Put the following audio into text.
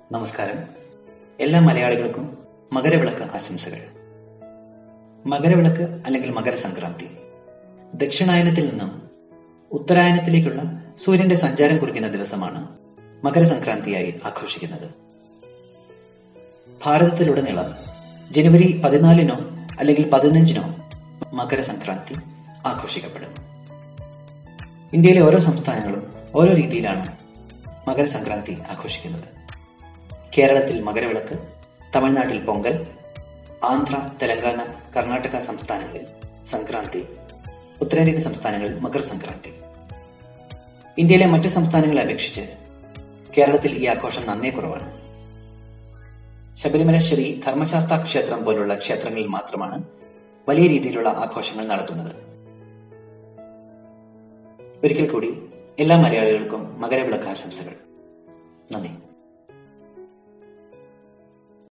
നമസ്കാരം എല്ലാ മലയാളികൾക്കും മകരവിളക്ക് ആശംസകൾ മകരവിളക്ക് അല്ലെങ്കിൽ മകരസംക്രാന്തി ദക്ഷിണായനത്തിൽ നിന്നും ഉത്തരായനത്തിലേക്കുള്ള സൂര്യന്റെ സഞ്ചാരം കുറിക്കുന്ന ദിവസമാണ് മകരസംക്രാന്തിയായി ആഘോഷിക്കുന്നത് ഭാരതത്തിലുടനീളം ജനുവരി പതിനാലിനോ അല്ലെങ്കിൽ പതിനഞ്ചിനോ മകരസംക്രാന്തി ആഘോഷിക്കപ്പെടും ഇന്ത്യയിലെ ഓരോ സംസ്ഥാനങ്ങളും ഓരോ രീതിയിലാണ് മകരസംക്രാന്തി ആഘോഷിക്കുന്നത് കേരളത്തിൽ മകരവിളക്ക് തമിഴ്നാട്ടിൽ പൊങ്കൽ ആന്ധ്ര തെലങ്കാന കർണാടക സംസ്ഥാനങ്ങളിൽ സംക്രാന്തി ഉത്തരേന്ത്യൻ സംസ്ഥാനങ്ങളിൽ മകർ സംക്രാന്തി ഇന്ത്യയിലെ മറ്റ് സംസ്ഥാനങ്ങളെ അപേക്ഷിച്ച് കേരളത്തിൽ ഈ ആഘോഷം നന്നേ കുറവാണ് ശബരിമല ശ്രീ ധർമ്മശാസ്ത്ര ക്ഷേത്രം പോലുള്ള ക്ഷേത്രങ്ങളിൽ മാത്രമാണ് വലിയ രീതിയിലുള്ള ആഘോഷങ്ങൾ നടത്തുന്നത് ഒരിക്കൽ കൂടി എല്ലാ മലയാളികൾക്കും മകരവിളക്ക് ആശംസകൾ നന്ദി